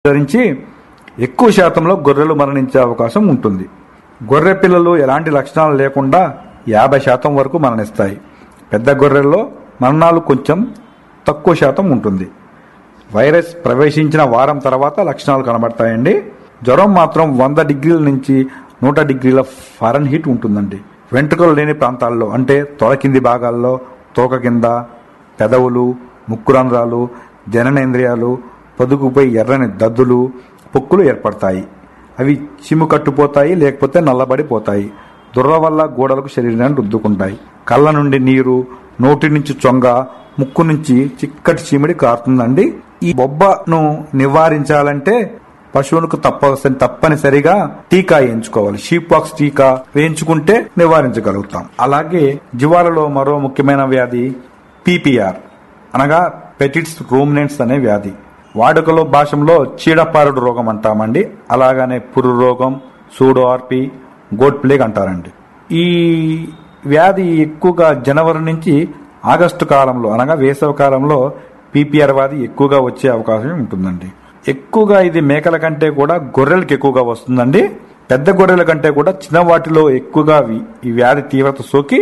ధరించి ఎక్కువ శాతంలో గొర్రెలు మరణించే అవకాశం ఉంటుంది గొర్రె పిల్లలు ఎలాంటి లక్షణాలు లేకుండా యాభై శాతం వరకు మరణిస్తాయి పెద్ద గొర్రెల్లో మరణాలు కొంచెం తక్కువ శాతం ఉంటుంది వైరస్ ప్రవేశించిన వారం తర్వాత లక్షణాలు కనబడతాయండి జ్వరం మాత్రం వంద డిగ్రీల నుంచి నూట డిగ్రీల ఫారెన్ హీట్ ఉంటుందండి వెంట్రుకలు లేని ప్రాంతాల్లో అంటే తొడ కింది భాగాల్లో తోక కింద పెదవులు ముక్కు రంధ్రాలు జననేంద్రియాలు పొదుగుపై ఎర్రని దద్దులు పొక్కులు ఏర్పడతాయి అవి చిమ్ము కట్టుపోతాయి లేకపోతే నల్లబడిపోతాయి దుర్ర వల్ల గోడలకు శరీరాన్ని రుద్దుకుంటాయి కళ్ళ నుండి నీరు నోటి నుంచి చొంగ ముక్కు నుంచి చిక్కటి చీమిడి కారుతుందండి ఈ బొబ్బను నివారించాలంటే పశువులకు తప్ప తప్పనిసరిగా టీకా వేయించుకోవాలి షీప్ పాక్స్ టీకా వేయించుకుంటే నివారించగలుగుతాం అలాగే జీవాలలో మరో ముఖ్యమైన వ్యాధి పీపీఆర్ అనగా పెటిట్స్ రూమినెంట్స్ అనే వ్యాధి వాడుకలో భాషలో చీడపారుడు రోగం అంటామండి అలాగనే పురు రోగం సూడో ఆర్పి గోట్ ప్లేగ్ అంటారండి ఈ వ్యాధి ఎక్కువగా జనవరి నుంచి ఆగస్టు కాలంలో అనగా వేసవి కాలంలో పీపీఆర్ వ్యాధి ఎక్కువగా వచ్చే అవకాశం ఉంటుందండి ఎక్కువగా ఇది మేకల కంటే కూడా గొర్రెలకు ఎక్కువగా వస్తుందండి పెద్ద గొర్రెల కంటే కూడా చిన్న వాటిలో ఎక్కువగా వి- ఈ వ్యాధి తీవ్రత సోకి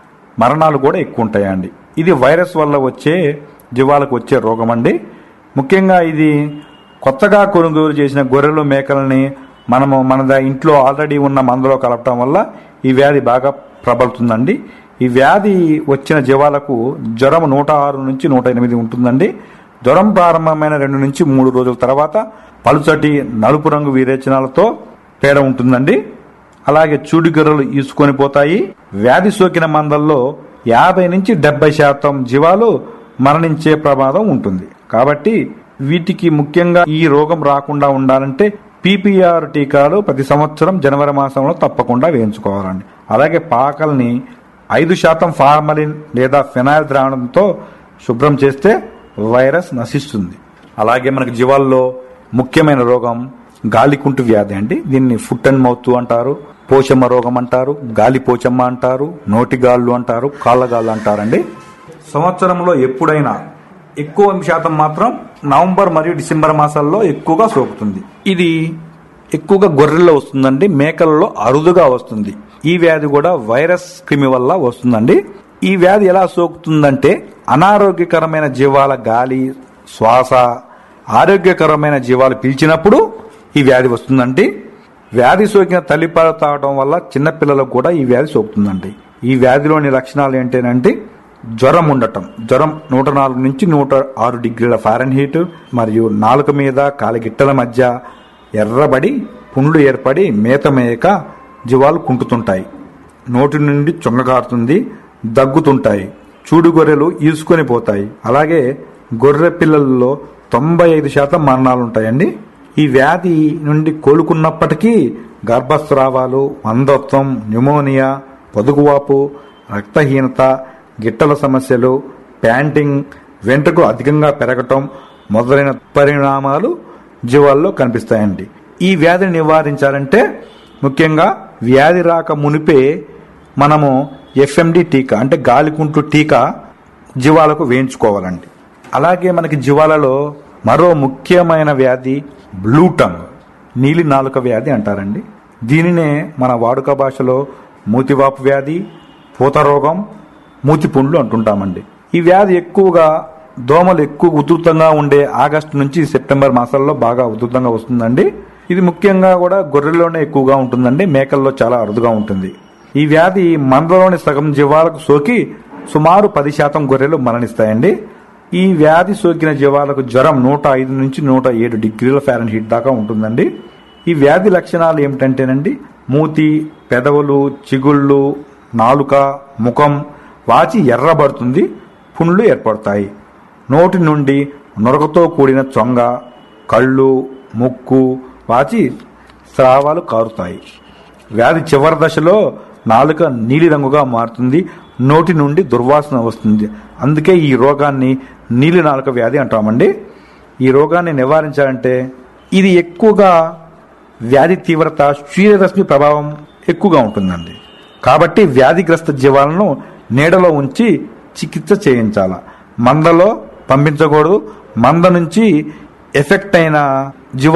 మరణాలు కూడా ఎక్కువ ఉంటాయండి ఇది వైరస్ వల్ల వచ్చే జీవాలకు వచ్చే రోగం అండి ముఖ్యంగా ఇది కొత్తగా కొనుగోలు చేసిన గొర్రెలు మేకలని మనము మన ద- ఇంట్లో ఆల్రెడీ ఉన్న మందులో కలపటం వల్ల ఈ వ్యాధి బాగా ప్రబలుతుందండి ఈ వ్యాధి వచ్చిన జీవాలకు జ్వరం నూట ఆరు నుంచి నూట ఎనిమిది ఉంటుందండి జ్వరం ప్రారంభమైన రెండు నుంచి మూడు రోజుల తర్వాత పలుచటి నలుపు రంగు విరేచనాలతో పేడ ఉంటుందండి అలాగే చూడి గొర్రెలు ఈసుకొని పోతాయి వ్యాధి సోకిన మందల్లో యాభై నుంచి డెబ్బై శాతం జీవాలు మరణించే ప్రమాదం ఉంటుంది కాబట్టి వీటికి ముఖ్యంగా ఈ రోగం రాకుండా ఉండాలంటే పీపీఆర్ టీకాలు ప్రతి సంవత్సరం జనవరి మాసంలో తప్పకుండా వేయించుకోవాలండి అలాగే పాకల్ని ఐదు శాతం ఫార్మలిన్ లేదా ఫినాయిల్ ద్రావణంతో శుభ్రం చేస్తే వైరస్ నశిస్తుంది అలాగే మనకి జీవాల్లో ముఖ్యమైన రోగం గాలికుంటు వ్యాధి అండి దీన్ని ఫుట్ అండ్ మౌత్ అంటారు పోచమ్మ రోగం అంటారు గాలి పోచమ్మ అంటారు నోటిగాళ్ళు అంటారు కాళ్ళగాళ్ళు అంటారండి సంవత్సరంలో ఎప్పుడైనా ఎక్కువ శాతం మాత్రం నవంబర్ మరియు డిసెంబర్ మాసాల్లో ఎక్కువగా సోకుతుంది ఇది ఎక్కువగా గొర్రెల్లో వస్తుందండి మేకలలో అరుదుగా వస్తుంది ఈ వ్యాధి కూడా వైరస్ క్రిమి వల్ల వస్తుందండి ఈ వ్యాధి ఎలా సోకుతుందంటే అనారోగ్యకరమైన జీవాల గాలి శ్వాస ఆరోగ్యకరమైన జీవాలు పీల్చినప్పుడు ఈ వ్యాధి వస్తుందండి వ్యాధి సోకిన తల్లిపాలు తాగడం వల్ల చిన్నపిల్లలకు కూడా ఈ వ్యాధి సోకుతుందండి ఈ వ్యాధిలోని లక్షణాలు ఏంటంటే జ్వరం ఉండటం జ్వరం నూట నాలుగు నుంచి నూట ఆరు డిగ్రీల ఫారెన్ హీట్ మరియు నాలుక మీద కాలిగిట్టల మధ్య ఎర్రబడి పుండ్లు ఏర్పడి మేత మేయక జీవాలు కుంటుతుంటాయి నోటి నుండి చొంగకారుతుంది దగ్గుతుంటాయి చూడు గొర్రెలు ఈసుకొని పోతాయి అలాగే గొర్రె పిల్లల్లో తొంభై ఐదు శాతం మరణాలు ఉంటాయండి ఈ వ్యాధి నుండి కోలుకున్నప్పటికీ గర్భస్రావాలు మందత్వం న్యూమోనియా పొదుగువాపు రక్తహీనత గిట్టల సమస్యలు ప్యాంటింగ్ వెంట్రుకలు అధికంగా పెరగటం మొదలైన పరిణామాలు జీవాల్లో కనిపిస్తాయండి ఈ వ్యాధిని నివారించాలంటే ముఖ్యంగా వ్యాధి రాక మునిపే మనము ఎఫ్ఎండి టీకా అంటే గాలికుంటు టీకా జీవాలకు వేయించుకోవాలండి అలాగే మనకి జీవాలలో మరో ముఖ్యమైన వ్యాధి బ్లూ టంగ్ నీలి నాలుక వ్యాధి అంటారండి దీనినే మన వాడుక భాషలో మూతివాపు వ్యాధి పూత రోగం మూతిపుండ్లు అంటుంటామండి ఈ వ్యాధి ఎక్కువగా దోమలు ఎక్కువ ఉధృతంగా ఉండే ఆగస్టు నుంచి సెప్టెంబర్ మాసాల్లో బాగా ఉధృతంగా వస్తుందండి ఇది ముఖ్యంగా కూడా గొర్రెల్లోనే ఎక్కువగా ఉంటుందండి మేకల్లో చాలా అరుదుగా ఉంటుంది ఈ వ్యాధి మందలోని సగం జీవాలకు సోకి సుమారు పది శాతం గొర్రెలు మరణిస్తాయండి ఈ వ్యాధి సోకిన జీవాలకు జ్వరం నూట ఐదు నుంచి నూట ఏడు డిగ్రీల ఫారెన్ హీట్ దాకా ఉంటుందండి ఈ వ్యాధి లక్షణాలు ఏమిటంటేనండి మూతి పెదవులు చిగుళ్ళు నాలుక ముఖం వాచి ఎర్రబడుతుంది పుండ్లు ఏర్పడతాయి నోటి నుండి నొరకతో కూడిన చొంగ కళ్ళు ముక్కు వాచి స్రావాలు కారుతాయి వ్యాధి చివరి దశలో నాలుక నీలిరంగుగా మారుతుంది నోటి నుండి దుర్వాసన వస్తుంది అందుకే ఈ రోగాన్ని నీలి నాలుక వ్యాధి అంటామండి ఈ రోగాన్ని నివారించాలంటే ఇది ఎక్కువగా వ్యాధి తీవ్రత సూర్యరశ్మి ప్రభావం ఎక్కువగా ఉంటుందండి కాబట్టి వ్యాధిగ్రస్త జీవాలను నీడలో ఉంచి చికిత్స చేయించాల మందలో పంపించకూడదు మంద నుంచి ఎఫెక్ట్ అయిన జీవ